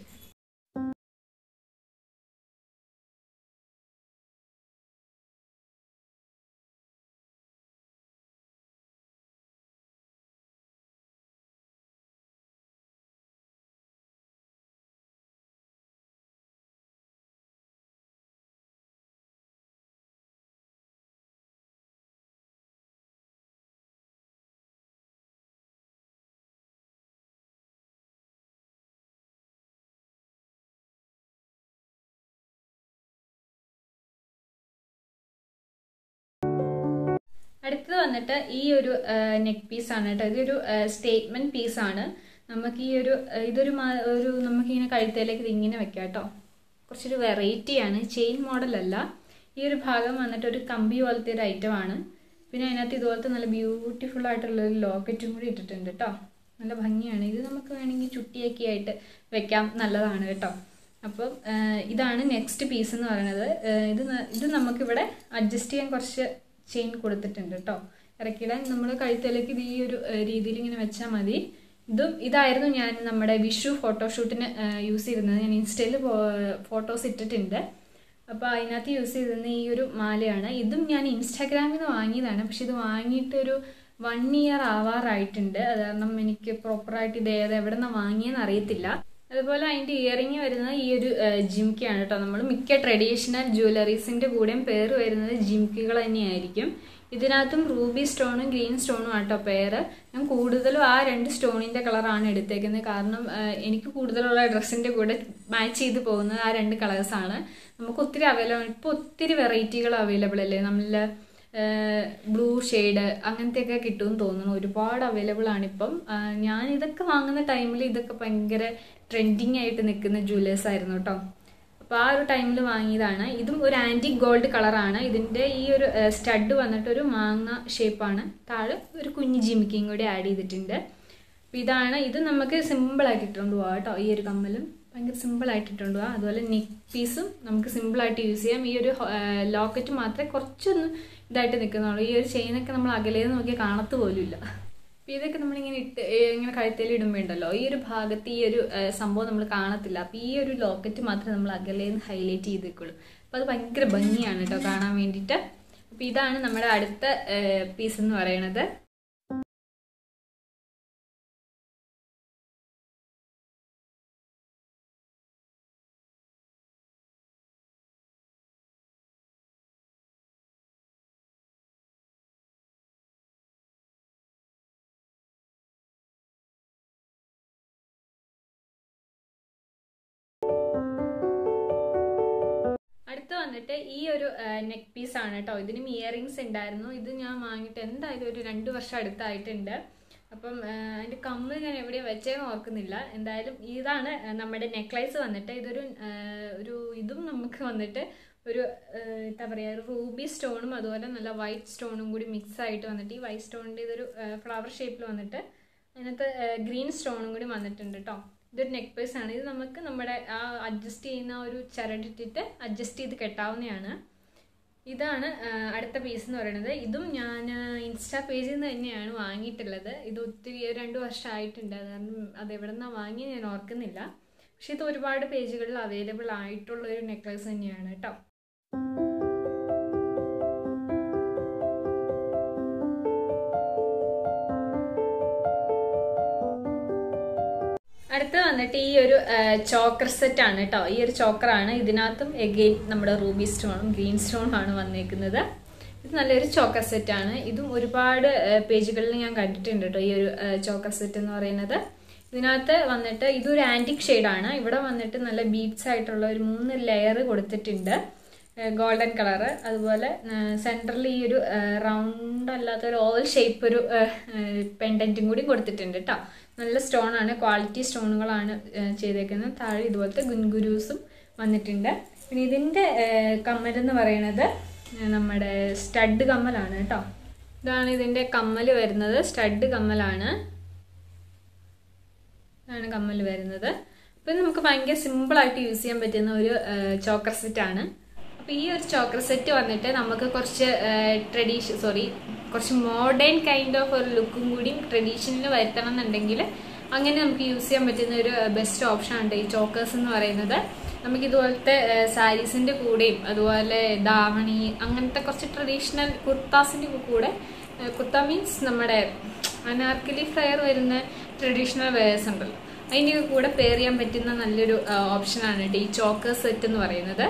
അടുത്തത് വന്നിട്ട് ഈ ഒരു നെക്ക് പീസ് ആണ് കേട്ടോ ഇതൊരു സ്റ്റേറ്റ്മെന്റ് പീസ് ആണ് നമുക്ക് ഈ ഒരു ആ, ഇതൊരു മാ- ഒരു നമുക്കിങ്ങനെ കഴുത്തേലേക്ക് ഇത് ഇങ്ങനെ വെക്കാം കേട്ടോ കുറച്ചൊരു വെറൈറ്റി ആണ് ചെയിൻ മോഡൽ അല്ല ഈ ഒരു ഭാഗം വന്നിട്ട് ഒരു കമ്പി പോലത്തെ ഒരു ഐറ്റം ആണ് പിന്നെ അതിനകത്ത് ഇതുപോലത്തെ നല്ല ബ്യൂട്ടിഫുൾ ആയിട്ടുള്ള ഒരു ലോക്കറ്റും കൂടി ഇട്ടിട്ടുണ്ട് കേട്ടോ നല്ല ഭംഗിയാണ് ഇത് നമുക്ക് വേണമെങ്കിൽ ചുട്ടിയൊക്കെ ആയിട്ട് വെക്കാം നല്ലതാണ് കേട്ടോ അപ്പം ആ, ഇതാണ് നെക്സ്റ്റ് പീസ് എന്ന് പറയുന്നത് ആ, ഇത് ന- ഇത് നമുക്കിവിടെ അഡ്ജസ്റ്റ് ചെയ്യാൻ കുറച്ച് ചെയിൻ കൊടുത്തിട്ടുണ്ട് കേട്ടോ ഇറക്കിയിടാൻ നമ്മൾ കഴുത്തിലേക്ക് ഇത് ഈ ഒരു രീതിയിൽ ഇങ്ങനെ വെച്ചാൽ മതി ഇതും ഇതായിരുന്നു ഞാൻ നമ്മുടെ വിഷു ഫോട്ടോഷൂട്ടിന് യൂസ് ചെയ്തിരുന്നത് ഞാൻ ഇൻസ്റ്റയിൽ ഫോട്ടോസ് ഇട്ടിട്ടുണ്ട് അപ്പോൾ അതിനകത്ത് യൂസ് ചെയ്തിരുന്ന ഈ ഒരു മാലയാണ് ഇതും ഞാൻ ഇൻസ്റ്റാഗ്രാമിൽ നിന്ന് വാങ്ങിയതാണ് പക്ഷെ ഇത് വാങ്ങിയിട്ട് ഒരു വൺ ഇയർ ആവാറായിട്ടുണ്ട് അത് കാരണം എനിക്ക് പ്രോപ്പറായിട്ട് ഇത് ഏത് എവിടെ നിന്നാണ് വാങ്ങിയെന്ന് അറിയത്തില്ല അതുപോലെ അതിൻ്റെ ഇയറിങ് വരുന്നത് ഈ ഒരു ജിംക്കിയാണ് കേട്ടോ നമ്മൾ മിക്ക ട്രഡീഷണൽ ജ്വല്ലറീസിൻ്റെ കൂടെയും പേര് വരുന്നത് ജിംക്കികൾ തന്നെയായിരിക്കും ഇതിനകത്തും റൂബി സ്റ്റോണും ഗ്രീൻ സ്റ്റോണും ആട്ടോ പേര് ഞാൻ കൂടുതലും ആ രണ്ട് സ്റ്റോണിൻ്റെ കളറാണ് എടുത്തേക്കുന്നത് കാരണം ആ, എനിക്ക് കൂടുതലുള്ള ഡ്രസ്സിൻ്റെ കൂടെ മാച്ച് ചെയ്ത് പോകുന്നത് ആ രണ്ട് കളേഴ്സാണ് നമുക്ക് ഒത്തിരി അവൈലബിൾ ഇപ്പോൾ ഒത്തിരി വെറൈറ്റികൾ അവൈലബിൾ അല്ലേ നമ്മൾ ബ്ലൂ ഷെയ്ഡ് അങ്ങനത്തെയൊക്കെ കിട്ടുമെന്ന് തോന്നുന്നു ഒരുപാട് അവൈലബിൾ ആണിപ്പം ആ, ഞാൻ ഇതൊക്കെ വാങ്ങുന്ന ടൈമിൽ ഇതൊക്കെ ഭയങ്കര ട്രെൻഡിങ് ആയിട്ട് നിൽക്കുന്ന ജ്വല്ലേഴ്സ് ആയിരുന്നു കേട്ടോ അപ്പോൾ ആ ഒരു ടൈമിൽ വാങ്ങിയതാണ് ഇതും ഒരു ആൻറ്റി ഗോൾഡ് കളറാണ് ഇതിൻ്റെ ഈ ഒരു സ്റ്റഡ് വന്നിട്ട് ഒരു മാങ്ങ ഷേപ്പാണ് താഴെ ഒരു കുഞ്ഞ് ജിമിക്കിയും കൂടി ആഡ് ചെയ്തിട്ടുണ്ട് അപ്പോൾ ഇതാണ് ഇത് നമുക്ക് സിമ്പിളായിട്ട് ഇട്ടുകൊണ്ട് പോവാം കേട്ടോ ഈ ഒരു കമ്മലും ഭയങ്കര സിമ്പിളായിട്ട് ഇട്ടുകൊണ്ട് പോവാം അതുപോലെ നെക്ക് പീസും നമുക്ക് സിമ്പിളായിട്ട് യൂസ് ചെയ്യാം ഈ ഒരു ലോക്കറ്റ് മാത്രമേ കുറച്ചൊന്ന് ഇതായിട്ട് നിൽക്കുന്നുള്ളൂ ഈ ഒരു ചെയിനൊക്കെ നമ്മൾ അകലേന്ന് നോക്കിയാൽ കാണത്ത് പോലും ഇല്ല അപ്പോൾ ഇതൊക്കെ നമ്മളിങ്ങനെ ഇട്ട് ഏ, ഇങ്ങനെ കഴുത്തേൽ ഇടുമ്പോൾ ഉണ്ടല്ലോ ഈ ഒരു ഭാഗത്ത് ഈ ഒരു ഏ, സംഭവം നമ്മൾ കാണത്തില്ല അപ്പോൾ ഈ ഒരു ലോക്കറ്റ് മാത്രമേ നമ്മൾ അകലേന്ന് ഹൈലൈറ്റ് ചെയ്തേക്കുള്ളൂ അപ്പോൾ അത് ഭയങ്കര ഭംഗിയാണ് കേട്ടോ കാണാൻ വേണ്ടിയിട്ട് അപ്പോൾ ഇതാണ് നമ്മുടെ അടുത്ത പീസ് എന്ന് പറയുന്നത് അടുത്ത് വന്നിട്ട് ഈ ഒരു നെക്ക് പീസ് ആണ് കേട്ടോ ഇതിനും ഇയറിങ്സ് ഉണ്ടായിരുന്നു ഇത് ഞാൻ വാങ്ങിയിട്ട് എന്തായാലും ഒരു രണ്ട് വർഷം അടുത്തായിട്ടുണ്ട് അപ്പം ആ, അതിന്റെ കമ്മൽ ഞാൻ എവിടെയാണ് വെച്ചേന്ന് ഓർക്കുന്നില്ല എന്തായാലും ഇതാണ് ആ, നമ്മുടെ നെക്ലൈസ് വന്നിട്ട് ഇതൊരു ആ, ഒരു ഇതും നമുക്ക് വന്നിട്ട് ഒരു ആ, എന്താ പറയുക ഒരു റൂബി സ്റ്റോണും അതുപോലെ നല്ല വൈറ്റ് സ്റ്റോണും കൂടി മിക്സ് ആയിട്ട് വന്നിട്ട് ഈ വൈറ്റ് സ്റ്റോണിൻ്റെ ഇതൊരു ഫ്ലവർ ഷേപ്പിൽ വന്നിട്ട് അതിനകത്ത് ഗ്രീൻ സ്റ്റോണും കൂടി വന്നിട്ടുണ്ട് കേട്ടോ ഇതൊരു നെക്ക് പീസ് ആണ് ഇത് നമുക്ക് നമ്മുടെ ആ അഡ്ജസ്റ്റ് ചെയ്യുന്ന ആ ഒരു ചരടിട്ടിട്ട് അഡ്ജസ്റ്റ് ചെയ്ത് കെട്ടാവുന്നതാണ് ഇതാണ് ആ, അടുത്ത പീസ് എന്ന് പറയുന്നത് ഇതും ഞാൻ ഇൻസ്റ്റാ പേജിൽ നിന്ന് തന്നെയാണ് വാങ്ങിയിട്ടുള്ളത് ഇത് ഒത്തിരി ഒരു രണ്ട് വർഷമായിട്ടുണ്ട് അത് കാരണം അത് എവിടെ നിന്നാണ് വാങ്ങിയത് ഞാൻ ഓർക്കുന്നില്ല പക്ഷെ ഇത് ഒരുപാട് പേജുകളിൽ അവൈലബിൾ ആയിട്ടുള്ള ഒരു നെക്ലസ് തന്നെയാണ് കേട്ടോ അടുത്ത് വന്നിട്ട് ഈ ഒരു ചോക്കർ സെറ്റ് ആണ് കേട്ടോ ഈ ഒരു ചോക്കറാണ് ഇതിനകത്തും എഗെയിൻ നമ്മുടെ റൂബി സ്റ്റോണും ഗ്രീൻ സ്റ്റോണും ആണ് വന്നേക്കുന്നത് ഇത് നല്ലൊരു ചോക്കർ സെറ്റ് ആണ് ഇതും ഒരുപാട് പേജുകളിൽ ഞാൻ കണ്ടിട്ടുണ്ട് കേട്ടോ ഈ ഒരു ചോക്കർ സെറ്റ് എന്ന് പറയുന്നത് ഇതിനകത്ത് വന്നിട്ട് ഇതൊരു ആൻറ്റിക് ഷെയ്ഡാണ് ഇവിടെ വന്നിട്ട് നല്ല ബീഡ്സ് ആയിട്ടുള്ള ഒരു മൂന്ന് ലെയർ കൊടുത്തിട്ടുണ്ട് ഗോൾഡൻ കളറ് അതുപോലെ സെൻറ്ററിൽ ഈ ഒരു റൗണ്ട് അല്ലാത്ത ഒരു ഓവൽ ഷേപ്പ് ഒരു പെൻഡൻറ്റും കൂടി കൊടുത്തിട്ടുണ്ട് കേട്ടോ നല്ല സ്റ്റോൺ ആണ് ക്വാളിറ്റി സ്റ്റോണുകളാണ് ചെയ്തേക്കുന്നത് താഴെ ഇതുപോലത്തെ ഗുൻഗുരൂസും വന്നിട്ടുണ്ട് പിന്നെ ഇതിൻ്റെ കമ്മൽ എന്ന് പറയുന്നത് നമ്മുടെ സ്റ്റഡ് കമ്മലാണ് കേട്ടോ ഇതാണ് ഇതിൻ്റെ കമ്മൽ വരുന്നത് സ്റ്റഡ് കമ്മലാണ് ഇതാണ് കമ്മൽ വരുന്നത് അപ്പം നമുക്ക് ഭയങ്കര സിമ്പിളായിട്ട് യൂസ് ചെയ്യാൻ പറ്റുന്ന ഒരു ചോക്കർ സെറ്റാണ് അപ്പോൾ ഈ ഒരു ചോക്കർ സെറ്റ് വന്നിട്ട് നമുക്ക് കുറച്ച് ട്രഡീഷൻ സോറി കുറച്ച് മോഡേൺ കൈൻഡ് ഓഫ് ഒരു ലുക്കും കൂടിയും ട്രഡീഷനിൽ വരുത്തണം എന്നുണ്ടെങ്കിൽ അങ്ങനെ നമുക്ക് യൂസ് ചെയ്യാൻ പറ്റുന്ന ഒരു ബെസ്റ്റ് ഓപ്ഷൻ ഉണ്ട് ഈ ചോക്കേഴ്സ് എന്ന് പറയുന്നത് നമുക്ക് ഇതുപോലത്തെ സാരീസിന്റെ കൂടെയും അതുപോലെ ദാവണി അങ്ങനത്തെ കുറച്ച് ട്രഡീഷണൽ കുർത്താസിന്റെ കൂടെ കുർത്ത മീൻസ് നമ്മുടെ അനാർക്കലി ഫ്ലെയർ വരുന്ന ട്രഡീഷണൽ വെയേഴ്സ് ഉണ്ടല്ലോ അതിൻ്റെ കൂടെ പെയർ ചെയ്യാൻ പറ്റുന്ന നല്ലൊരു ഓപ്ഷനാണ് കേട്ടോ ഈ ചോക്കേഴ്സ് സെറ്റ് എന്ന് പറയുന്നത്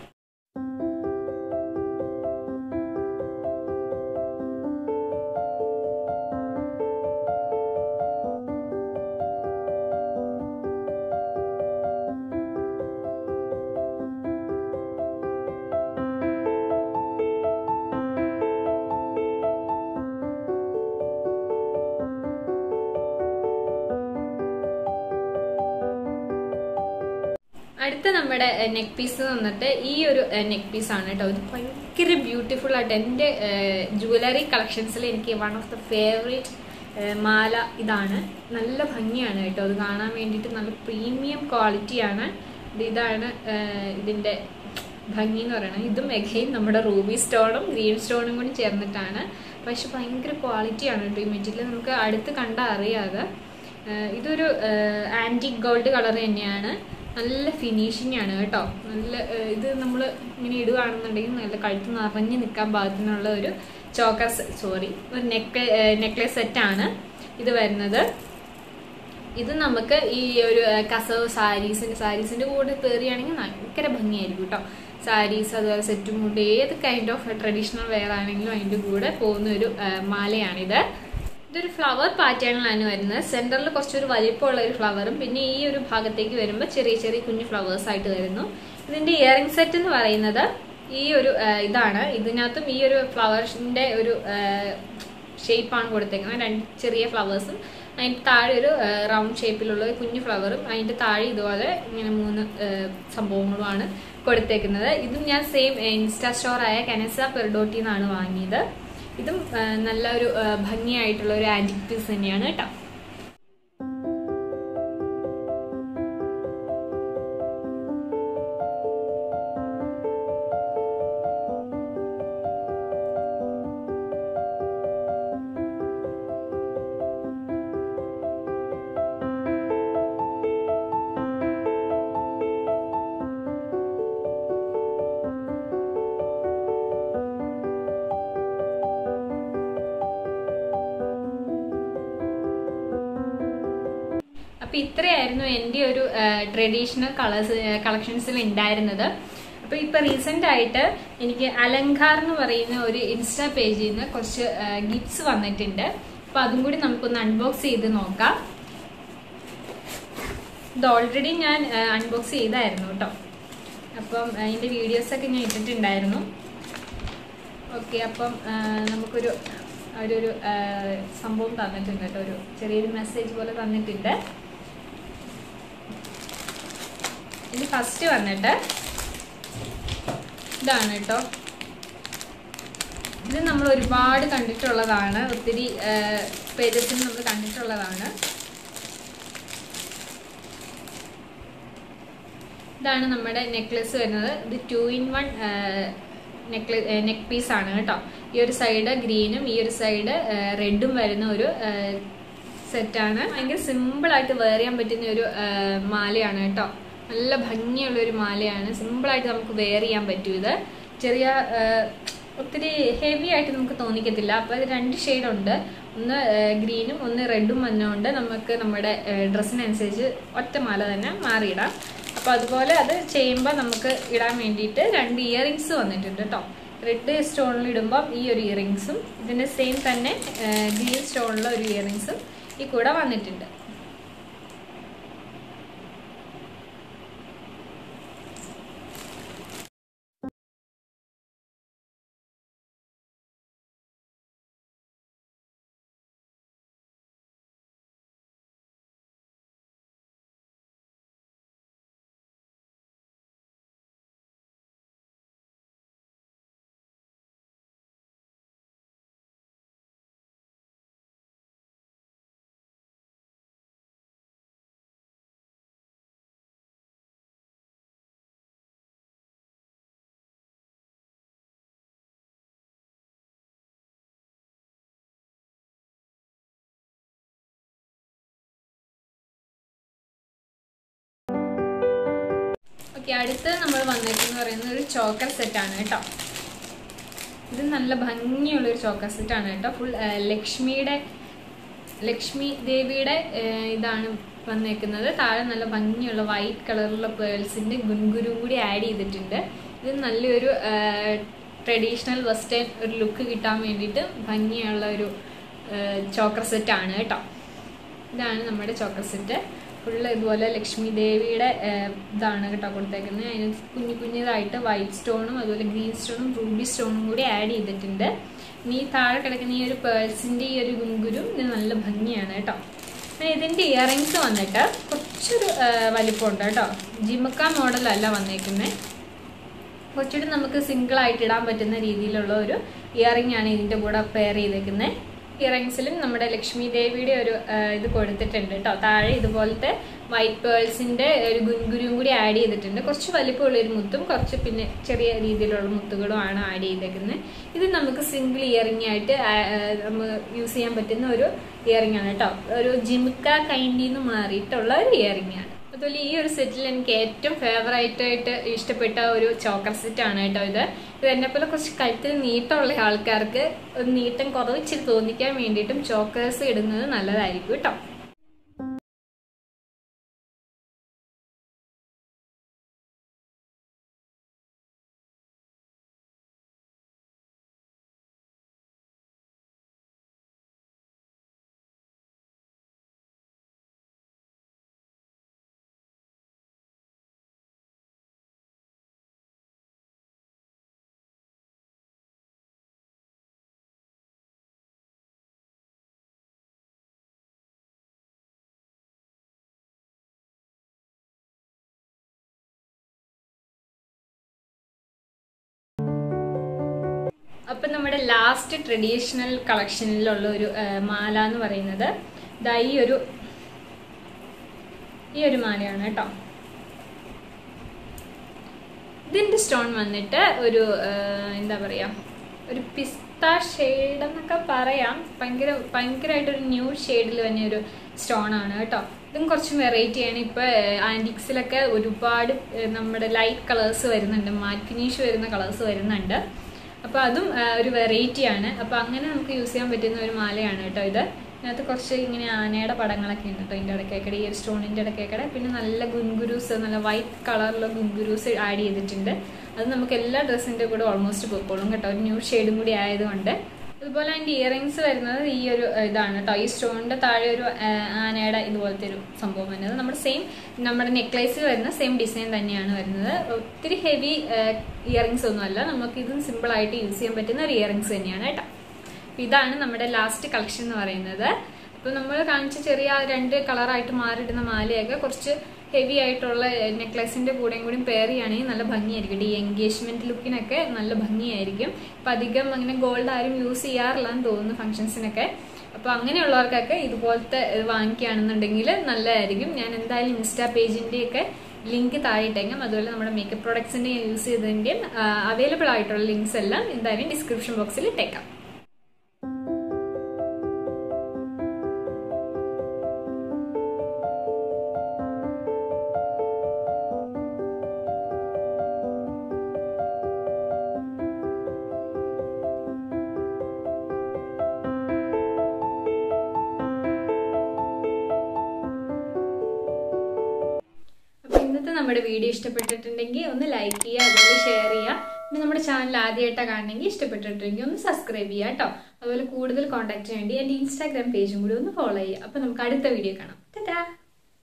അടുത്ത നമ്മുടെ നെക്ക് പീസ് വന്നിട്ട് ഈ ഒരു നെക്ക് പീസ് ആണ് കേട്ടോ ഇത് ഭയങ്കര ബ്യൂട്ടിഫുൾ ആയിട്ട് എൻ്റെ ജുവലറി കളക്ഷൻസിൽ എനിക്ക് വൺ ഓഫ് ദ ഫേവറേറ്റ് മാല ഇതാണ് നല്ല ഭംഗിയാണ് കേട്ടോ അത് കാണാൻ വേണ്ടിയിട്ട് നല്ല പ്രീമിയം ക്വാളിറ്റിയാണ് ഇതാണ് ഇതിൻ്റെ ഭംഗി എന്ന് പറയുന്നത് ഇതും എഗെയിൻ നമ്മുടെ റൂബി സ്റ്റോണും ഗ്രീൻ സ്റ്റോണും കൂടി ചേർന്നിട്ടാണ് പക്ഷെ ഭയങ്കര ക്വാളിറ്റിയാണ് കേട്ടോ ഈ മെറ്റീരിയൽ നമുക്ക് അടുത്ത് കണ്ടാൽ അറിയാതെ ഇതൊരു ആൻറ്റിക് ഗോൾഡ് കളർ തന്നെയാണ് നല്ല ഫിനിഷിംഗ് ആണ് കേട്ടോ നല്ല ഇത് നമ്മൾ ഇങ്ങനെ ഇടുകയാണെന്നുണ്ടെങ്കിൽ നല്ല കഴുത്ത് നിറഞ്ഞു നിൽക്കാൻ പാകത്തിനുള്ള ഒരു ചോക്കർ സോറി ഒരു നെക്ക് നെക്ലേസ് സെറ്റാണ് ഇത് വരുന്നത് ഇത് നമുക്ക് ഈ ഒരു കസവ് സാരീസിന്റെ സാരീസിന്റെ കൂടെ പേറിയാണെങ്കിൽ ഭയങ്കര ഭംഗിയായിരിക്കും കേട്ടോ സാരീസ് അതുപോലെ സെറ്റും കൊണ്ട് ഏത് കൈൻഡ് ഓഫ് ട്രഡീഷണൽ വെയർ ആണെങ്കിലും അതിൻ്റെ കൂടെ പോകുന്ന ഒരു മാലയാണിത് ഇതൊരു ഫ്ലവർ പാറ്റേണിലാണ് വരുന്നത് സെന്ററിൽ കുറച്ചൊരു വലിപ്പമുള്ള ഒരു ഫ്ലവറും പിന്നെ ഈ ഒരു ഭാഗത്തേക്ക് വരുമ്പോൾ ചെറിയ ചെറിയ കുഞ്ഞു ഫ്ലവേഴ്സ് ആയിട്ട് വരുന്നു ഇതിന്റെ ഇയറിംഗ് സെറ്റ് എന്ന് പറയുന്നത് ഈ ഒരു ഇതാണ് ഇതിനകത്തും ഈ ഒരു ഫ്ലവേഴ്സിന്റെ ഒരു ഷേപ്പാണ് കൊടുത്തേക്കുന്നത് രണ്ട് ചെറിയ ഫ്ലവേഴ്സും അതിൻ്റെ താഴെ ഒരു റൗണ്ട് ഷേപ്പിലുള്ള ഒരു കുഞ്ഞു ഫ്ലവറും അതിൻ്റെ താഴെ ഇതുപോലെ ഇങ്ങനെ മൂന്ന് സംഭവങ്ങളുമാണ് കൊടുത്തേക്കുന്നത് ഇതും ഞാൻ സെയിം ഇൻസ്റ്റാ സ്റ്റോറായ കനസ പെർഡോട്ടി എന്നാണ് വാങ്ങിയത് ഇതും നല്ല ഒരു ഭംഗിയായിട്ടുള്ള ഒരു ആൻറ്റിക് പീസ് തന്നെയാണ് കേട്ടോ അപ്പൊ ഇത്രയായിരുന്നു എൻ്റെ ഒരു ട്രഡീഷണൽ കളേഴ്സ് കളക്ഷൻസിൽ ഉണ്ടായിരുന്നത് അപ്പൊ ഇപ്പൊ റീസെന്റ് ആയിട്ട് എനിക്ക് അലങ്കാർ എന്ന് പറയുന്ന ഒരു ഇൻസ്റ്റാ പേജിൽ നിന്ന് കുറച്ച് ഗിഫ്റ്റ്സ് വന്നിട്ടുണ്ട് അപ്പൊ അതും കൂടി നമുക്കൊന്ന് അൺബോക്സ് ചെയ്ത് നോക്കാം ഇത് ഓൾറെഡി ഞാൻ അൺബോക്സ് ചെയ്തായിരുന്നു കേട്ടോ അപ്പം അതിന്റെ വീഡിയോസ് ഒക്കെ ഞാൻ ഇട്ടിട്ടുണ്ടായിരുന്നു ഓക്കെ അപ്പം നമുക്കൊരു അവരൊരു സംഭവം തന്നിട്ടുണ്ട് കേട്ടോ ഒരു ചെറിയൊരു മെസ്സേജ് പോലെ തന്നിട്ടുണ്ട് ഇത് ഫസ്റ്റ് വന്നിട്ട് ഇതാണ് കേട്ടോ ഇത് നമ്മൾ ഒരുപാട് കണ്ടിട്ടുള്ളതാണ് ഒത്തിരി പേജസിൽ നമ്മൾ കണ്ടിട്ടുള്ളതാണ് ഇതാണ് നമ്മുടെ നെക്ലസ് വരുന്നത് ഇത് ടു ഇൻ വൺ നെക്ല നെക്ക് പീസ് ആണ് കേട്ടോ ഈ ഒരു സൈഡ് ഗ്രീനും ഈ ഒരു സൈഡ് റെഡും വരുന്ന ഒരു സെറ്റാണ് ഭയങ്കര സിമ്പിളായിട്ട് വെയർ ചെയ്യാൻ പറ്റുന്ന ഒരു മാലയാണ് കേട്ടോ നല്ല ഭംഗിയുള്ള ഒരു മാലയാണ് സിമ്പിളായിട്ട് നമുക്ക് വെയർ ചെയ്യാൻ പറ്റും ഇത് ചെറിയ ഒത്തിരി ഹെവി ആയിട്ട് നമുക്ക് തോന്നിക്കത്തില്ല അപ്പോൾ ഇത് രണ്ട് ഷെയ്ഡുണ്ട് ഒന്ന് ഗ്രീനും ഒന്ന് റെഡും വന്നുകൊണ്ട് നമുക്ക് നമ്മുടെ ഡ്രസ്സിനനുസരിച്ച് ഒറ്റ മാല തന്നെ മാറിയിടാം അപ്പോൾ അതുപോലെ അത് ചെയ്യുമ്പോൾ നമുക്ക് ഇടാൻ വേണ്ടിയിട്ട് രണ്ട് ഇയറിങ്സ് വന്നിട്ടുണ്ട് കേട്ടോ റെഡ് സ്റ്റോണിൽ ഇടുമ്പോൾ ഈ ഒരു ഇയറിങ്സും ഇതിൻ്റെ സെയിം തന്നെ ഗ്രീൻ സ്റ്റോണിലുള്ള ഒരു ഇയറിങ്സും ഈ കൂടെ വന്നിട്ടുണ്ട് ഓക്കെ അടുത്ത് നമ്മൾ വന്നേക്കെന്ന് പറയുന്നത് ഒരു ചോക്കർ സെറ്റാണ് കേട്ടോ ഇത് നല്ല ഭംഗിയുള്ളൊരു ചോക്കർ സെറ്റാണ് കേട്ടോ ഫുൾ ലക്ഷ്മിയുടെ ലക്ഷ്മി ദേവിയുടെ ഏഹ്, ഇതാണ് വന്നേക്കുന്നത് താഴെ നല്ല ഭംഗിയുള്ള വൈറ്റ് കളറിലുള്ള പേൾസിന്റെ ഗുൻഗുരും കൂടി ആഡ് ചെയ്തിട്ടുണ്ട് ഇത് നല്ലൊരു ട്രഡീഷണൽ വെസ്റ്റേൺ ഒരു ലുക്ക് കിട്ടാൻ വേണ്ടിയിട്ട് ഭംഗിയുള്ള ഒരു ചോക്കർ സെറ്റാണ് കേട്ടോ ഇതാണ് നമ്മുടെ ചോക്കർ സെറ്റ് ഫുള്ള് ഇതുപോലെ ലക്ഷ്മി ദേവിയുടെ ഏഹ്, ഇതാണ് കേട്ടോ കൊടുത്തേക്കുന്നത് അതിന് കുഞ്ഞു കുഞ്ഞതായിട്ട് വൈറ്റ് സ്റ്റോണും അതുപോലെ ഗ്രീൻ സ്റ്റോണും റൂബി സ്റ്റോണും കൂടി ആഡ് ചെയ്തിട്ടുണ്ട് ഇനി ഈ താഴെ കിടക്കുന്ന ഈ ഒരു പേഴ്സിന്റെ ഈ ഒരു ഗുങ്കുരും ഇത് നല്ല ഭംഗിയാണ് കേട്ടോ പിന്നെ ഇതിന്റെ ഇയറിങ്സ് വന്നിട്ട് കുറച്ചൊരു ഏഹ്, വലിപ്പമുണ്ട് കേട്ടോ ജിമക്ക മോഡലല്ല വന്നേക്കുന്നത് കുറച്ചുകൂടി നമുക്ക് സിംഗിൾ ആയിട്ട് ഇടാൻ പറ്റുന്ന രീതിയിലുള്ള ഒരു ഇയറിംഗ് ആണ് ഇതിന്റെ കൂടെ പെയർ ചെയ്തേക്കുന്നത് ഇയറിങ്സിലും നമ്മുടെ ലക്ഷ്മി ദേവിയുടെ ഒരു ആ, ഇത് കൊടുത്തിട്ടുണ്ട് കേട്ടോ താഴെ ഇതുപോലത്തെ വൈറ്റ് പേൾസിന്റെ ഒരു ഗുൻഗുരും കൂടി ആഡ് ചെയ്തിട്ടുണ്ട് കുറച്ച് വലിപ്പമുള്ള ഒരു മുത്തും കുറച്ച് പിന്നെ ചെറിയ രീതിയിലുള്ള മുത്തുകളും ആണ് ആഡ് ചെയ്തേക്കുന്നത് ഇത് നമുക്ക് സിംഗിൾ ഇയറിംഗ് ആയിട്ട് നമ്മൾ യൂസ് ചെയ്യാൻ പറ്റുന്ന ഒരു ഇയറിംഗ് ആണ് കേട്ടോ ഒരു ജിമുക്ക കൈൻഡിൽ നിന്ന് മാറിയിട്ടുള്ള ഒരു ഇയറിംഗ് ആണ് അതുപോലെ ഈ ഒരു സെറ്റിൽ എനിക്ക് ഏറ്റവും ഫേവറേറ്റ് ആയിട്ട് ഇഷ്ടപ്പെട്ട ഒരു ചോക്കർ സെറ്റ് ആണ് കേട്ടോ ഇത് ഇത് എന്നെ പോലെ കുറച്ച് കഴുത്തിൽ നീട്ടമുള്ള ആൾക്കാർക്ക് ഒരു നീട്ടം കുറവ് ഇച്ചിരി തോന്നിക്കാൻ വേണ്ടിയിട്ടും ചോക്കേഴ്സ് ഇടുന്നത് നല്ലതായിരിക്കും കേട്ടോ അപ്പം നമ്മുടെ ലാസ്റ്റ് ട്രഡീഷണൽ കളക്ഷനിലുള്ള ഒരു ആ, മാല എന്ന് പറയുന്നത് ഇതാ ഈ ഒരു ഈ ഒരു മാലയാണ് കേട്ടോ ഇതിന്റെ സ്റ്റോൺ വന്നിട്ട് ഒരു ആ, എന്താ പറയാ ഒരു പിസ്ത ഷെയ്ഡ് എന്നൊക്കെ പറയാം ഭയങ്കര ഭയങ്കരമായിട്ടൊരു ന്യൂ ഷെയ്ഡിൽ തന്നെ ഒരു സ്റ്റോൺ ആണ് കേട്ടോ ഇതും കുറച്ച് വെറൈറ്റി ആണ് ഇപ്പൊ ആന്റിക്സിലൊക്കെ ഒരുപാട് ആ, നമ്മുടെ ലൈറ്റ് കളേഴ്സ് വരുന്നുണ്ട് മാറ്റ് ഫിനിഷ് വരുന്ന കളേഴ്സ് വരുന്നുണ്ട് അപ്പൊ അതും ആ, ഒരു വെറൈറ്റി ആണ് അപ്പൊ അങ്ങനെ നമുക്ക് യൂസ് ചെയ്യാൻ പറ്റുന്ന ഒരു മാലയാണ് കേട്ടോ ഇത് ഇതിനകത്ത് കുറച്ച് ഇങ്ങനെ ആനയുടെ പടങ്ങളൊക്കെ ഉണ്ട് കേട്ടോ ഇതിന്റെ ഇടയ്ക്കേക്കടെ ഈ ഒരു സ്റ്റോണിന്റെ ഇടയ്ക്കേക്കടെ പിന്നെ നല്ല ഗുൻഗുരൂസ് നല്ല വൈറ്റ് കളറിലുള്ള ഗുൻഗുരൂസ് ആഡ് ചെയ്തിട്ടുണ്ട് അത് നമുക്ക് എല്ലാ ഡ്രസ്സിന്റെ കൂടെ ഓൾമോസ്റ്റ് പൊക്കോളും കേട്ടോ ഒരു ന്യൂ ഷെയ്ഡും കൂടി ആയതുകൊണ്ട് അതുപോലെ അതിന്റെ ഇയറിങ്സ് വരുന്നത് ഈ ഒരു ഏഹ്, ഇതാണ് കേട്ടോ ഈ സ്റ്റോണിന്റെ താഴെ ഒരു ഏഹ്, ആനയുടെ ഇതുപോലത്തെ ഒരു സംഭവം വരുന്നത് നമ്മുടെ സെയിം നമ്മുടെ നെക്ലേസിൽ വരുന്ന സെയിം ഡിസൈൻ തന്നെയാണ് വരുന്നത് ഒത്തിരി ഹെവി ഇയറിങ്സ് ഒന്നുമല്ല നമുക്ക് ഇതും സിമ്പിൾ ആയിട്ട് യൂസ് ചെയ്യാൻ പറ്റുന്ന ഒരു ഇയറിങ്സ് തന്നെയാണ് കേട്ടോ അപ്പൊ ഇതാണ് നമ്മുടെ ലാസ്റ്റ് കളക്ഷൻ എന്ന് പറയുന്നത് അപ്പൊ നമ്മൾ കാണിച്ച ചെറിയ ആ രണ്ട് കളറായിട്ട് മാറിയിടുന്ന മാലയൊക്കെ കുറച്ച് ഹെവി ആയിട്ടുള്ള നെക്ലസിന്റെ കൂടെയും കൂടി പെയർ ചെയ്യുകയാണെങ്കിൽ നല്ല ഭംഗിയായിരിക്കും ഈ എൻഗേജ്മെന്റ് ലുക്കിനൊക്കെ നല്ല ഭംഗിയായിരിക്കും ഇപ്പൊ അധികം അങ്ങനെ ഗോൾഡ് ആരും യൂസ് ചെയ്യാറില്ല എന്ന് തോന്നുന്നു ഫംഗ്ഷൻസിനൊക്കെ അപ്പൊ അങ്ങനെയുള്ളവർക്കൊക്കെ ഇതുപോലത്തെ ഇത് വാങ്ങിക്കുകയാണെന്നുണ്ടെങ്കിൽ നല്ലതായിരിക്കും ഞാൻ എന്തായാലും ഇൻസ്റ്റാ പേജിന്റെ ഒക്കെ ലിങ്ക് താഴെ ഇട്ടേക്കാം അതുപോലെ നമ്മുടെ മേക്കപ്പ് പ്രോഡക്ട്സിന്റെ യൂസ് ചെയ്തതിന്റെയും അവൈലബിൾ ആയിട്ടുള്ള ലിങ്ക്സ് എല്ലാം എന്തായാലും ഡിസ്ക്രിപ്ഷൻ ബോക്സിൽ ഇട്ടേക്കാം അപ്പൊ ഇന്നത്തെ നമ്മുടെ വീഡിയോ ഇഷ്ടപ്പെട്ടിട്ടുണ്ടെങ്കിൽ ഒന്ന് ലൈക്ക് ചെയ്യുക അതുപോലെ ഷെയർ ചെയ്യുക പിന്നെ നമ്മുടെ ചാനൽ ആദ്യമായിട്ടാണ് കാണണമെങ്കിൽ ഇഷ്ടപ്പെട്ടിട്ടുണ്ടെങ്കിൽ ഒന്ന് സബ്സ്ക്രൈബ് ചെയ്യുക കേട്ടോ അതുപോലെ കൂടുതൽ കോൺടാക്ട് വേണ്ടി എൻ്റെ ഇൻസ്റ്റാഗ്രാം പേജും കൂടി ഒന്ന് ഫോളോ ചെയ്യുക അപ്പൊ നമുക്ക് അടുത്ത വീഡിയോ കാണാം ടാ